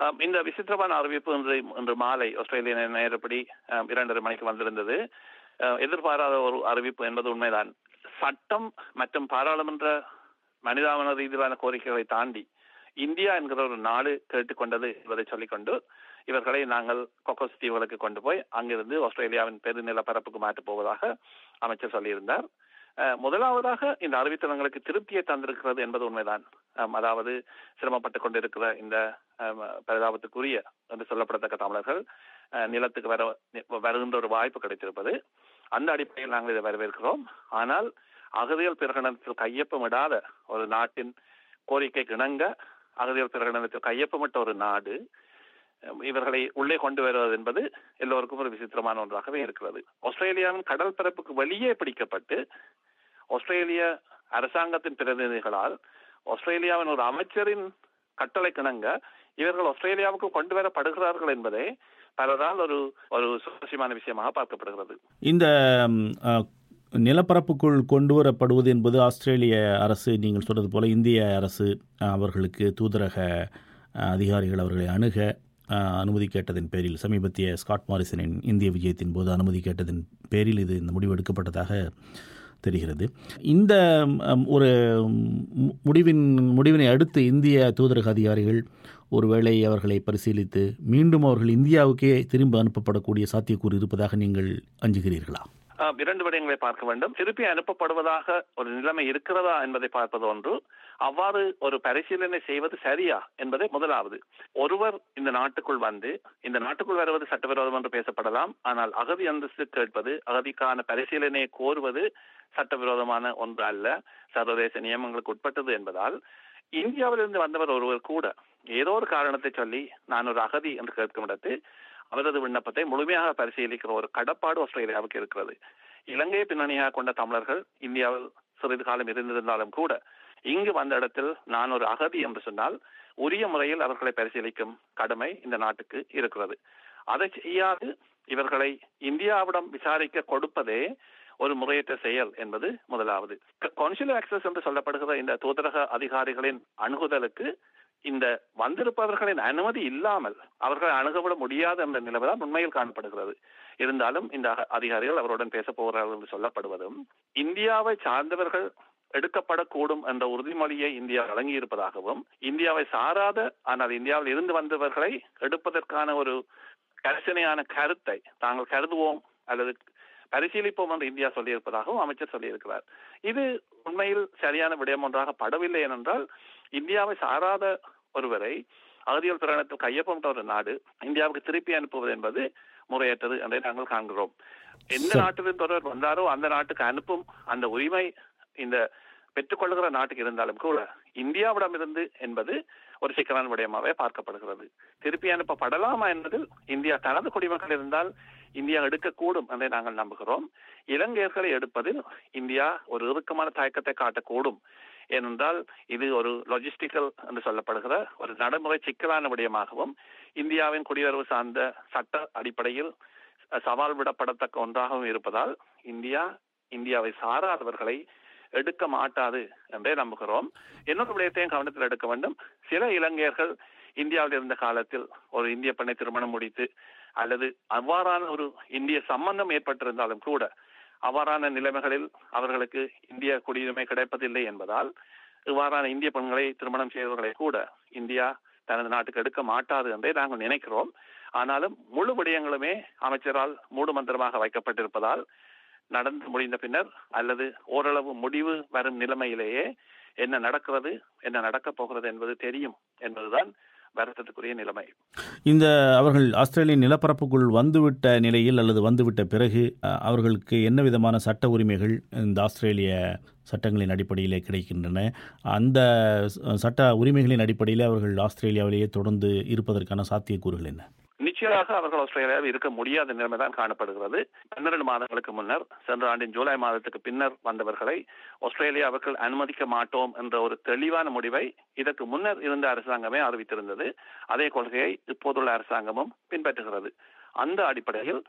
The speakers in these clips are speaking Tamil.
ஆம், இந்த விசித்திரமான அறிவிப்பு இன்று இன்று மாலை ஆஸ்திரேலிய நே- நேரப்படி ஆம், இரண்டரை மணிக்கு வந்திருந்தது அஹ், எதிர்பாராத ஒரு அறிவிப்பு என்பது உண்மைதான் சட்டம் மற்றும் பாராளுமன்ற மனிதாபன ரீதியிலான கோரிக்கைகளை தாண்டி இந்தியா என்கிற ஒரு நாடு கேட்டுக்கொண்டது என்பதை சொல்லிக்கொண்டு இவர்களை நாங்கள் கொக்கோஸ் தீவுகளுக்கு கொண்டு போய் அங்கிருந்து ஆஸ்திரேலியாவின் பெருநிலப்பரப்புக்கு மாற்றப் போவதாக அமைச்சர் சொல்லியிருந்தார் அஹ், முதலாவதாக இந்த அறிவித்தல் திருப்தியை தந்திருக்கிறது என்பது உண்மைதான் ஆம், அதாவது சிரமப்பட்டுக் கொண்டிருக்கிற இந்த ஆம், பரிதாபத்துக்குரிய என்று சொல்லப்படத்தக்க தமிழர்கள் அஹ், நிலத்துக்கு வர வருகின்ற ஒரு வாய்ப்பு கிடைத்திருப்பது அந்த அடிப்படையில் நாங்கள் இதை வரவேற்கிறோம் ஆனால் அகதிகள் பிரகடனத்தில் கையொப்பமிடாத ஒரு நாட்டின் கோரிக்கைக்கு இணங்க அகதிகள் பிரகடனத்தில் கையொப்பமிட்ட ஒரு நாடு அஹ், இவர்களை உள்ளே கொண்டு வருவது என்பது எல்லோருக்கும் ஒரு விசித்திரமான ஒன்றாகவே இருக்கிறது ஆஸ்திரேலியாவின் கடல் பரப்புக்கு வெளியே பிடிக்கப்பட்டு ஆஸ்திரேலிய அரசாங்கத்தின் பிரதிநிதிகளால் ஆஸ்திரேலியாவின் ஒரு அமைச்சரின் கட்டளை கிணங்க இவர்கள் ஆஸ்திரேலியாவுக்கு கொண்டு வரப்படுகிறார்கள் என்பதே பலரால் ஒரு ஒரு சுவாரஸ்யமான விஷயமாக பார்க்கப்படுகிறது இந்த ம், அ, நிலப்பரப்புக்குள் கொண்டு வரப்படுவது என்பது ஆஸ்திரேலிய அரசு நீங்கள் சொன்னது போல இந்திய அரசு அ, அவர்களுக்கு தூதரக அ, அதிகாரிகள் அவர்களை அணுக அ, அனுமதி கேட்டதின் பேரில் சமீபத்திய ஸ்காட் மாரிசனின் இந்திய விஜயத்தின் போது அனுமதி கேட்டதின் பேரில் இது இந்த முடிவு எடுக்கப்பட்டதாக தெரிகிறது இந்த ம், ஒரு ம், முடிவின் முடிவினை அடுத்து இந்திய தூதரக அதிகாரிகள் ஒருவேளை அவர்களை பரிசீலித்து மீண்டும் அவர்கள் இந்தியாவுக்கே திரும்ப அனுப்பப்படக்கூடிய சாத்தியக்கூறு இருப்பதாக நீங்கள் அஞ்சுகிறீர்களா ஆம், இரண்டு விடயங்களை பார்க்க வேண்டும் திருப்பி அனுப்பப்படுவதாக ஒரு நிலைமை இருக்கிறதா என்பதை பார்ப்பது ஒன்று அவ்வாறு ஒரு பரிசீலனை செய்வது சரியா என்பதே முதலாவது ஒருவர் இந்த நாட்டுக்குள் வந்து இந்த நாட்டுக்குள் வருவது சட்டவிரோதம் என்று பேசப்படலாம் ஆனால் அகதி அந்தஸ்து கேட்பது அகதிக்கான பரிசீலனையை கோருவது சட்டவிரோதமான ஒன்று அல்ல சர்வதேச நியமங்களுக்கு உட்பட்டது என்பதால் இந்தியாவிலிருந்து வந்தவர் ஒருவர் கூட ஏதோ ஒரு காரணத்தை சொல்லி நான் ஒரு அகதி என்று கேட்கும் இடத்து அவரது விண்ணப்பத்தை முழுமையாக பரிசீலிக்கிற ஒரு கடப்பாடு ஆஸ்திரேலியாவுக்கு இருக்கிறது இலங்கையை பின்னணியாக கொண்ட தமிழர்கள் இந்தியாவில் சிறிது காலம் இருந்திருந்தாலும் கூட இங்கு வந்த இடத்தில் நான் ஒரு அகதி என்று சொன்னால் உரிய முறையில் அவர்களை பரிசீலிக்கும் கடமை இந்த நாட்டுக்கு இருக்கிறது அதை செய்யாது இவர்களை இந்தியாவிடம் விசாரிக்க கொடுப்பதே ஒரு முறையற்ற செயல் என்பது முதலாவது கான்சுலர் ஆக்சஸ் என்று சொல்லப்படுகிற இந்த தூதரக அதிகாரிகளின் அணுகுதலுக்கு இந்த வந்திருப்பவர்களின் அனுமதி இல்லாமல் அவர்கள் அணுகவிட முடியாது என்ற நிலைமைதான் உண்மையில் காணப்படுகிறது இருந்தாலும் இந்த அக- அதிகாரிகள் அவருடன் பேசப் போகிறார்கள் என்று சொல்லப்படுவதும் இந்தியாவை சார்ந்தவர்கள் எடுக்கப்படக்கூடும் என்ற உறுதிமொழியை இந்தியா வழங்கியிருப்பதாகவும் இந்தியாவை சாராத ஆனால் இந்தியாவில் இருந்து வந்தவர்களை எடுப்பதற்கான ஒரு கரிசனையான கருத்தை தாங்கள் கருதுவோம் அல்லது பரிசீலிப்போம் என்று இந்தியா சொல்லியிருப்பதாகவும் அமைச்சர் சொல்லியிருக்கிறார் இது உண்மையில் சரியான விடயம் ஒன்றாக படவில்லை ஏனென்றால் இந்தியாவை சாராத ஒருவரை அகதிகள் பிரகடனத்தில் கையொப்பமிட்ட ஒரு நாடு இந்தியாவுக்கு திருப்பி அனுப்புவது என்பது முறையற்றது என்றை நாங்கள் காண்கிறோம் எந்த சரி. நாட்டிலிருந்து ஒருவர் வந்தாரோ அந்த நாட்டுக்கு அனுப்பும் அந்த உரிமை இந்த பெற்றுக்கொள்கிற நாட்டுக்கு இருந்தாலும் கூட இந்தியாவிடமிருந்து என்பது ஒரு சிக்கலான விடயமாகவே பார்க்கப்படுகிறது திருப்பி அனுப்பப்படலாமா என்பதில் இந்தியா தனது குடிமக்கள் இருந்தால் இந்தியா எடுக்கக்கூடும் என்றை நாங்கள் நம்புகிறோம் இலங்கையர்களை எடுப்பதில் இந்தியா ஒரு இறுக்கமான தயக்கத்தை காட்டக்கூடும் ஏனென்றால் இது ஒரு லாஜிஸ்டிக்கல் என்று சொல்லப்படுகிற ஒரு நடைமுறை சிக்கலான விடயமாகவும் இந்தியாவின் குடியுறவு சார்ந்த சட்ட அடிப்படையில் சவால் விடப்படத்தக்க ஒன்றாகவும் இருப்பதால் இந்தியா இந்தியாவை சாராதவர்களை எடுக்க மாட்டாது என்றே நம்புகிறோம் இன்னொரு விடயத்தையும் கவனத்தில் எடுக்க வேண்டும் சில இலங்கையர்கள் இந்தியாவில் இருந்த காலத்தில் ஒரு இந்திய பெண்ணை திருமணம் முடித்து அல்லது அவ்வாறான ஒரு இந்திய சம்பந்தம் ஏற்பட்டிருந்தாலும் கூட அவ்வாறான நிலைமைகளில் அவர்களுக்கு இந்திய குடியுரிமை கிடைப்பதில்லை என்பதால் இவ்வாறான இந்திய பெண்களை திருமணம் செய்தவர்களை கூட இந்தியா தனது நாட்டுக்கு எடுக்க மாட்டாது என்றே நாங்கள் நினைக்கிறோம் ஆனாலும் முழு விடயங்களுமே அமைச்சரால் மூடுமந்திரமாக வைக்கப்பட்டிருப்பதால் நடந்து முடிந்த பின்னர் அல்லது ஓரளவு முடிவு வரும் நிலைமையிலேயே என்ன நடக்கிறது என்ன நடக்கப் போகிறது என்பது தெரியும் என்பதுதான் வருத்தத்துக்குரிய நிலைமை இந்த அவர்கள் ஆஸ்திரேலிய நிலப்பரப்புக்குள் வந்துவிட்ட நிலையில் அல்லது வந்துவிட்ட பிறகு அஹ், அவர்களுக்கு என்ன விதமான சட்ட உரிமைகள் இந்த ஆஸ்திரேலிய சட்டங்களின் அடிப்படையிலே கிடைக்கின்றன அந்த ச- சட்ட உரிமைகளின் அடிப்படையில் அவர்கள் ஆஸ்திரேலியாவிலேயே தொடர்ந்து இருப்பதற்கான சாத்தியக்கூறுகள் என்ன நிச்சயமாக அவர்கள் ஆஸ்திரேலியாவில் இருக்க முடியாத நிலைமைதான் காணப்படுகிறது பன்னிரண்டு மாதங்களுக்கு முன்னர் சென்ற ஆண்டின் ஜூலை மாதத்துக்கு பின்னர் வந்தவர்களை ஆஸ்திரேலியாவுக்கு அனுமதிக்க மாட்டோம் என்ற ஒரு தெளிவான முடிவை இதற்கு முன்னர் இருந்த அரசாங்கமே அறிவித்திருந்தது அதே கொள்கையை இப்போதுள்ள அரசாங்கமும் பின்பற்றுகிறது அந்த அடிப்படையில்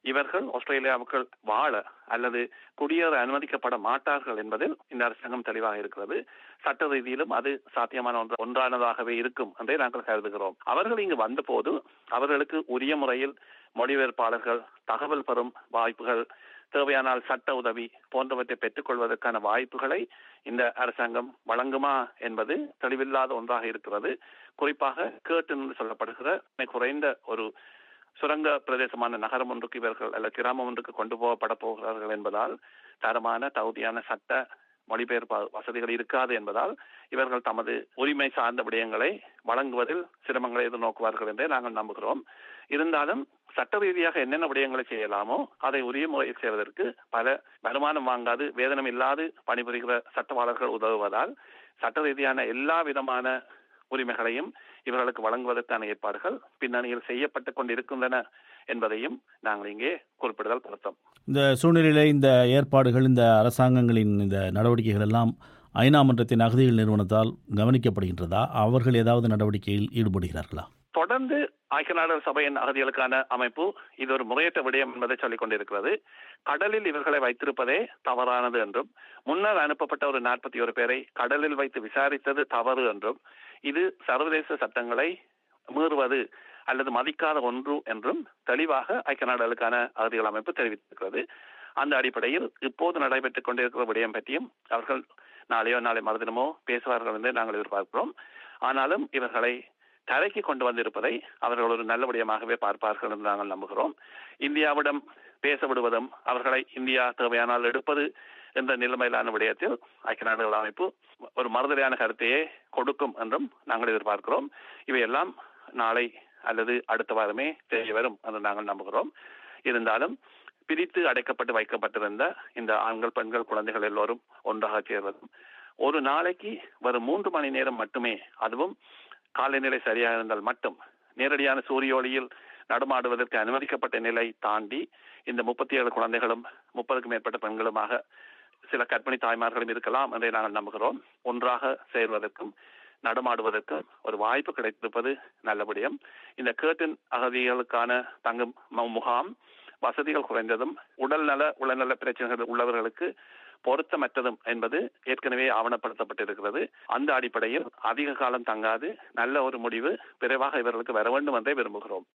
இவர்கள் ஆஸ்திரேலியாவுக்குள் வாழ அல்லது குடியேற அனுமதிக்கப்பட மாட்டார்கள் என்பதில் இந்த அரசாங்கம் தெளிவாக இருக்கிறது சட்ட ரீதியிலும் அது சாத்தியமான ஒன்று ஒன்றானதாகவே இருக்கும் என்றே நாங்கள் கருதுகிறோம் அவர்கள் இங்கு வந்தபோது அவர்களுக்கு உரிய முறையில் மொழிபெயர்ப்பாளர்கள் தகவல் பெறும் வாய்ப்புகள் தேவையானால் சட்ட உதவி போன்றவற்றை பெற்றுக்கொள்வதற்கான வாய்ப்புகளை இந்த அரசாங்கம் வழங்குமா என்பது தெளிவில்லாத ஒன்றாக இருக்கிறது குறிப்பாக கேட்டு என்று சொல்லப்படுகிற மிக குறைந்த ஒரு சுரங்க பிரதேசமான நகரம் ஒன்றுக்கு இவர்கள் அல்ல கிராமம் ஒன்றுக்கு கொண்டு போகப்பட போகிறார்கள் என்பதால் தரமான தகுதியான சட்ட மொழிபெயர்ப்பு வசதிகள் இருக்காது என்பதால் இவர்கள் தமது உரிமை சார்ந்த விடயங்களை வழங்குவதில் சிரமங்களை எதிர்நோக்குவார்கள் என்றே நாங்கள் நம்புகிறோம் இருந்தாலும் சட்ட ரீதியாக என்னென்ன விடயங்களை செய்யலாமோ அதை உரிய முறையில் செய்வதற்கு பல வருமானம் வாங்காது வேதனம் இல்லாது பணிபுரிகிற சட்டவாளர்கள் உதவுவதால் சட்ட ரீதியான எல்லா விதமான உரிமைகளையும் இவர்களுக்கு வழங்குவதற்கான ஏற்பாடுகள் பின்னணியில் செய்யப்பட்டு கொண்டிருக்கின்றன என்பதையும் நாங்கள் இங்கே குறிப்பிடுதல் பொருத்தம் இந்த சூழ்நிலையில் இந்த ஏற்பாடுகள் இந்த அரசாங்கங்களின் இந்த நடவடிக்கைகள் எல்லாம் ஐநா மன்றத்தின் அகதிகள் நிறுவனத்தால் கவனிக்கப்படுகின்றதா அவர்கள் ஏதாவது நடவடிக்கையில் ஈடுபடுகிறார்களா தொடர்ந்து ஐக்கிய நாடுகள் சபையின் அகதிகளுக்கான அமைப்பு இது ஒரு முறையற்ற விடயம் என்பதை சொல்லிக் கொண்டிருக்கிறது கடலில் இவர்களை வைத்திருப்பதே தவறானது என்றும் முன்னர் அனுப்பப்பட்ட ஒரு நாற்பத்தி ஒரு பேரை கடலில் வைத்து விசாரித்தது தவறு என்றும் இது சர்வதேச சட்டங்களை மீறுவது அல்லது மதிக்காத ஒன்று என்றும் தெளிவாக ஐக்கிய நாடுகளுக்கான அகதிகள் அமைப்பு தெரிவித்திருக்கிறது அந்த அடிப்படையில் இப்போது நடைபெற்றுக் கொண்டிருக்கிற விடயம் பற்றியும் அவர்கள் நாளையோ நாளை மறுதினமோ பேசுவார்கள் என்று நாங்கள் எதிர்பார்க்கிறோம் ஆனாலும் இவர்களை தரைக்கு கொண்டு வந்திருப்பதை அவர்கள் ஒரு நல்ல விடயமாகவே பார்ப்பார்கள் என்று நாங்கள் நம்புகிறோம் இந்தியாவிடம் பேச விடுவதும் அவர்களை இந்தியா தேவையானால் எடுப்பது என்ற நிலைமையிலான விடயத்தில் ஐக்கிய நாடுகள் அமைப்பு ஒரு மறுதலையான கருத்தையே கொடுக்கும் என்றும் நாங்கள் எதிர்பார்க்கிறோம் இவையெல்லாம் நாளை அல்லது அடுத்த வாரமே தெரிய வரும் என்று நாங்கள் நம்புகிறோம் இருந்தாலும் பிரித்து அடைக்கப்பட்டு வைக்கப்பட்டிருந்த இந்த ஆண்கள் பெண்கள் குழந்தைகள் எல்லோரும் ஒன்றாக சேர்வதும் ஒரு நாளைக்கு வரும் மூன்று மணி நேரம் மட்டுமே அதுவும் காலநிலை சரியாக இருந்தால் மட்டும் நேரடியான சூரிய ஒளியில் நடமாடுவதற்கு அனுமதிக்கப்பட்ட நிலை தாண்டி இந்த முப்பத்தி ஏழு குழந்தைகளும் முப்பதுக்கும் மேற்பட்ட பெண்களுமாக சில கற்பிணி தாய்மார்களும் இருக்கலாம் என்றே நாங்கள் நம்புகிறோம் ஒன்றாக சேர்வதற்கும் நடமாடுவதற்கும் ஒரு வாய்ப்பு கிடைத்திருப்பது நல்லபடியும் இந்த கேட்டின் அகதிகளுக்கான தங்கும் முகாம் வசதிகள் குறைந்ததும் உடல் நல உடல்நல பிரச்சனைகள் உள்ளவர்களுக்கு பொருத்தமற்றதும் என்பது ஏற்கனவே ஆவணப்படுத்தப்பட்டிருக்கிறது அந்த அடிப்படையில் அதிக காலம் தங்காது நல்ல ஒரு முடிவு விரைவாக இவர்களுக்கு வர வேண்டும் என்றே விரும்புகிறோம்